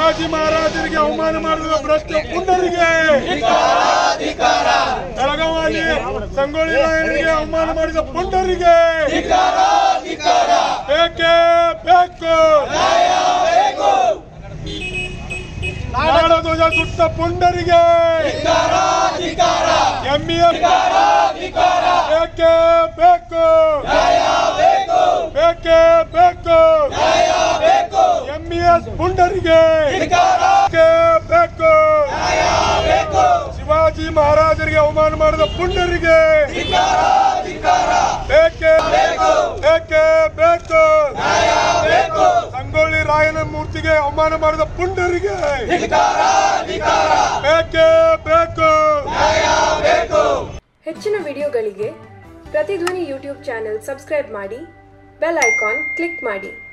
ಶಿವಾಜಿ ಮಹಾರಾಜರಿಗೆ ಅವಮಾನ ಮಾಡಿದ ಭ್ರಷ್ಟ ಪುಂಡರಿಗೆ ಬೆಳಗಾವಿ ಸಂಗೊಳ್ಳಿ ರಾಯನಿಗೆ ಅವಮಾನ ಮಾಡಿದ ಪುಂಡರಿಗೆ ಬೇಕೇ ಬೇಕು ನಾಡಧ್ವಜ ಸುಟ್ಟ ಪುಂಡರಿಗೆ ಎಂಇಎಫ್ ಬೇಕೇ ಬೇಕು ಬೇಕೇ ಬೇಕು ಎಂಇಎಸ್ ಪುಂಡರಿಗೆ ಬೇಕೇ ಬೇಕು ಶಿವಾಜಿ ಮಹಾರಾಜರಿಗೆ ಅವಮಾನ ಮಾಡಿದ ಪುಂಡರಿಗೆ ಬೇಕೇ ಬೇಕೇ ಬೇಕು ಸಂಗೊಳ್ಳಿ ರಾಯನ ಮೂರ್ತಿಗೆ ಅವಮಾನ ಮಾಡಿದ ಪುಂಡರಿಗೆ ಬೇಕೇ ಬೇಕು ಹೆಚ್ಚಿನ ವಿಡಿಯೋಗಳಿಗೆ ಪ್ರತಿಧ್ವನಿ ಯೂಟ್ಯೂಬ್ ಚಾನೆಲ್ ಸಬ್ಸ್ಕ್ರೈಬ್ ಮಾಡಿ ಬೆಲ್ ಐಕಾನ್ ಕ್ಲಿಕ್ ಮಾಡಿ